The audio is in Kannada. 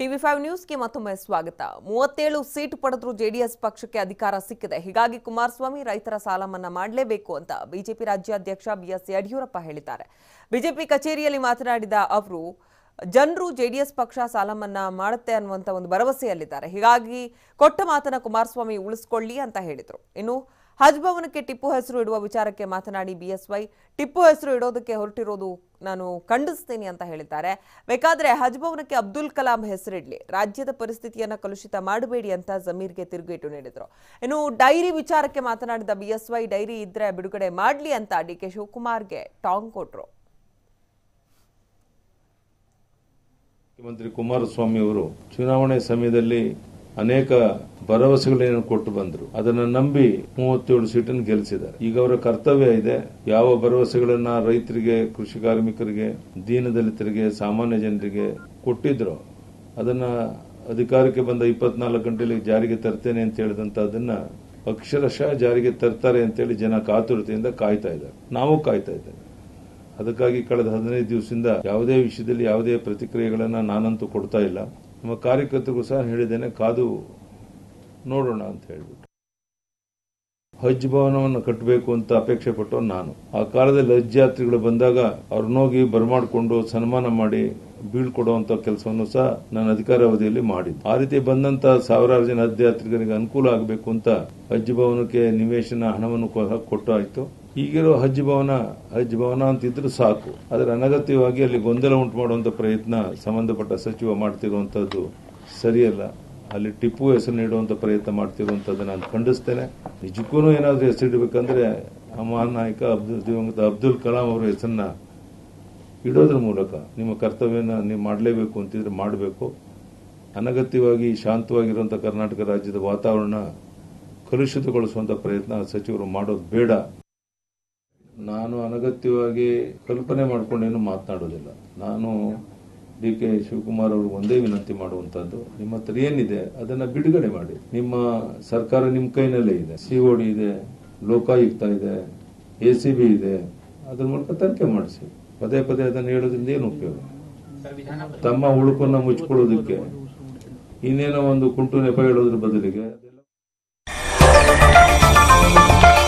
ಟಿವಿ ಫೈವ್ ನ್ಯೂಸ್ಗೆ ಮತ್ತೊಮ್ಮೆ ಸ್ವಾಗತ ಮೂವತ್ತೇಳು ಸೀಟು ಪಡೆದರೂ ಜೆಡಿಎಸ್ ಪಕ್ಷಕ್ಕೆ ಅಧಿಕಾರ ಸಿಕ್ಕಿದೆ ಹೀಗಾಗಿ ಕುಮಾರಸ್ವಾಮಿ ರೈತರ ಸಾಲ ಮನ್ನಾ ಮಾಡಲೇಬೇಕು ಅಂತ ಬಿಜೆಪಿ ರಾಜ್ಯಾಧ್ಯಕ್ಷ ಬಿಎಸ್ ಯಡಿಯೂರಪ್ಪ ಹೇಳಿದ್ದಾರೆ ಬಿಜೆಪಿ ಕಚೇರಿಯಲ್ಲಿ ಮಾತನಾಡಿದ ಅವರು ಜನರು ಜೆಡಿಎಸ್ ಪಕ್ಷ ಸಾಲ ಮನ್ನಾ ಮಾಡುತ್ತೆ ಅನ್ನುವಂಥ ಒಂದು ಭರವಸೆಯಲ್ಲಿದ್ದಾರೆ ಹೀಗಾಗಿ ಕೊಟ್ಟ ಮಾತನ್ನ ಕುಮಾರಸ್ವಾಮಿ ಉಳಿಸ್ಕೊಳ್ಳಿ ಅಂತ ಹೇಳಿದರು ಇನ್ನು ಹಜ್ ಭವನಕ್ಕೆ ಟಿಪ್ಪು ಹೆಸರು ಇಡುವ ವಿಚಾರಕ್ಕೆ ಮಾತನಾಡಿ ಬಿಎಸ್ವೈ ಟಿಪ್ಪು ಹೆಸರು ಇಡೋದಕ್ಕೆ ಹೊರಟಿರೋದು ನಾನು ಖಂಡಿಸ್ತೀನಿ ಅಂತ ಹೇಳಿದ್ದಾರೆ ಬೇಕಾದ್ರೆ ಹಜ್ ಭವನಕ್ಕೆ ಅಬ್ದುಲ್ ಕಲಾಂ ಹೆಸರಿಡ್ಲಿ ರಾಜ್ಯದ ಪರಿಸ್ಥಿತಿಯನ್ನ ಕಲುಷಿತ ಮಾಡಬೇಡಿ ಅಂತ ಜಮೀರ್ಗೆ ತಿರುಗೇಟು ನೀಡಿದ್ರು ಇನ್ನು ಡೈರಿ ವಿಚಾರಕ್ಕೆ ಮಾತನಾಡಿದ ಬಿಎಸ್ವೈ ಡೈರಿ ಇದ್ರೆ ಬಿಡುಗಡೆ ಮಾಡ್ಲಿ ಅಂತ ಡಿ ಕೆ ಶಿವಕುಮಾರ್ಗೆ ಟಾಂಗ್ ಕೊಟ್ರು ಮುಖ್ಯಮಂತ್ರಿ ಕುಮಾರಸ್ವಾಮಿ ಅವರು ಚುನಾವಣೆ ಸಮಯದಲ್ಲಿ ಅನೇಕ ಭರವಸೆಗಳನ್ನು ಕೊಟ್ಟು ಬಂದರು ಅದನ್ನು ನಂಬಿ ಮೂವತ್ತೇಳು ಸೀಟನ್ನು ಗೆಲ್ಲಿಸಿದ್ದಾರೆ ಈಗ ಅವರ ಕರ್ತವ್ಯ ಇದೆ ಯಾವ ಭರವಸೆಗಳನ್ನ ರೈತರಿಗೆ ಕೃಷಿ ಕಾರ್ಮಿಕರಿಗೆ ದೀನದಲಿತರಿಗೆ ಸಾಮಾನ್ಯ ಜನರಿಗೆ ಕೊಟ್ಟಿದ್ರು ಅದನ್ನ ಅಧಿಕಾರಕ್ಕೆ ಬಂದ ಇಪ್ಪತ್ನಾಲ್ಕು ಗಂಟೆಯಲ್ಲಿ ಜಾರಿಗೆ ತರ್ತೇನೆ ಅಂತ ಹೇಳಿದಂತ ಅದನ್ನ ಅಕ್ಷರಶಃ ಜಾರಿಗೆ ತರ್ತಾರೆ ಅಂತೇಳಿ ಜನ ಕಾತುರತೆಯಿಂದ ಕಾಯ್ತಾ ಇದ್ದಾರೆ ನಾವು ಕಾಯ್ತಾ ಇದ್ದೇವೆ ಅದಕ್ಕಾಗಿ ಕಳೆದ ಹದಿನೈದು ದಿವಸದಿಂದ ಯಾವುದೇ ವಿಷಯದಲ್ಲಿ ಯಾವುದೇ ಪ್ರತಿಕ್ರಿಯೆಗಳನ್ನ ನಾನಂತೂ ಕೊಡ್ತಾ ಇಲ್ಲ ನಮ್ಮ ಕಾರ್ಯಕರ್ತರಿಗೂ ಸಹ ಹೇಳಿದ್ದೇನೆ ಕಾದು ನೋಡೋಣ ಅಂತ ಹೇಳ್ಬಿಟ್ಟು ಹಜ್ ಭವನವನ್ನು ಕಟ್ಟಬೇಕು ಅಂತ ಅಪೇಕ್ಷೆ ಪಟ್ಟು ನಾನು ಆ ಕಾಲದಲ್ಲಿ ಹಜ್ ಯಾತ್ರಿಗಳು ಬಂದಾಗ ಅವ್ರನ್ನೋಗಿ ಬರಮಾಡಿಕೊಂಡು ಸನ್ಮಾನ ಮಾಡಿ ಬೀಳ್ಕೊಡುವಂತ ಕೆಲಸವನ್ನು ಸಹ ನನ್ನ ಅಧಿಕಾರಾವಧಿಯಲ್ಲಿ ಮಾಡಿದ್ದೆ ಆ ರೀತಿ ಬಂದಂತ ಸಾವಿರಾರು ಜನ ಹಜ್ ಯಾತ್ರಿಕರಿಗೆ ಅನುಕೂಲ ಆಗಬೇಕು ಅಂತ ಹಜ್ ಭವನಕ್ಕೆ ನಿವೇಶನ ಹಣವನ್ನು ಕೊ- ಕೊಟ್ಟು ಆಯ್ತು ಈಗಿರೋ ಹಜ್ ಭವನ ಹಜ್ ಭವನ ಅಂತಿದ್ರು ಸಾಕು ಆದರೆ ಅನಗತ್ಯವಾಗಿ ಅಲ್ಲಿ ಗೊಂದಲ ಉಂಟು ಮಾಡುವಂತ ಪ್ರಯತ್ನ ಸಂಬಂಧಪಟ್ಟ ಸಚಿವ ಮಾಡ್ತಿರುವಂತದ್ದು ಸರಿಯಲ್ಲ ಅಲ್ಲಿ ಟಿಪ್ಪು ಹೆಸರು ನೀಡುವಂತ ಪ್ರಯತ್ನ ಮಾಡ್ತಿರುವಂತದ್ದು ನಾನು ಖಂಡಿಸ್ತೇನೆ ನಿಜಕ್ಕೂ ಏನಾದ್ರೂ ಹೆಸರಿಡಬೇಕಂದ್ರೆ ಆ ಮಹಾನ್ ನಾಯಕ ಅಬ್ದುಲ್ ದಿವಂಗತ ಅಬ್ದುಲ್ ಕಲಾಂ ಅವರ ಹೆಸರನ್ನ ಇಡೋದ್ರ ಮೂಲಕ ನಿಮ್ಮ ಕರ್ತವ್ಯನ ನೀವು ಮಾಡಲೇಬೇಕು ಅಂತಿದ್ರೆ ಮಾಡಬೇಕು ಅನಗತ್ಯವಾಗಿ ಶಾಂತವಾಗಿರುವಂಥ ಕರ್ನಾಟಕ ರಾಜ್ಯದ ವಾತಾವರಣ ಕಲುಷಿತಗೊಳಿಸುವಂತ ಪ್ರಯತ್ನ ಸಚಿವರು ಮಾಡೋದು ಬೇಡ ನಾನು ಅನಗತ್ಯವಾಗಿ ಕಲ್ಪನೆ ಮಾಡ್ಕೊಂಡೇನು ಮಾತನಾಡೋದಿಲ್ಲ ನಾನು ಡಿ ಕೆ ಶಿವಕುಮಾರ್ ಅವರು ಒಂದೇ ವಿನಂತಿ ಮಾಡುವಂತದ್ದು ನಿಮ್ಮ ಹತ್ರ ಏನಿದೆ ಅದನ್ನ ಬಿಡುಗಡೆ ಮಾಡಿ ನಿಮ್ಮ ಸರ್ಕಾರ ನಿಮ್ಮ ಕೈನಲ್ಲೇ ಇದೆ ಸಿಒಡಿ ಇದೆ ಲೋಕಾಯುಕ್ತ ಇದೆ ಎ ಸಿ ಬಿ ಇದೆ ಅದ್ರ ಮೂಲಕ ತನಿಖೆ ಮಾಡಿಸಿ ಪದೇ ಪದೇ ಅದನ್ನು ಹೇಳೋದ್ರಿಂದ ಏನು ಉಪಯೋಗ ತಮ್ಮ ಉಳುಕನ್ನ ಮುಚ್ಕೊಳ್ಳೋದಕ್ಕೆ ಇನ್ನೇನೋ ಒಂದು ಕುಂಟು ನೆಪ ಹೇಳೋದ್ರ ಬದಲಿಗೆ ಅದೆಲ್ಲ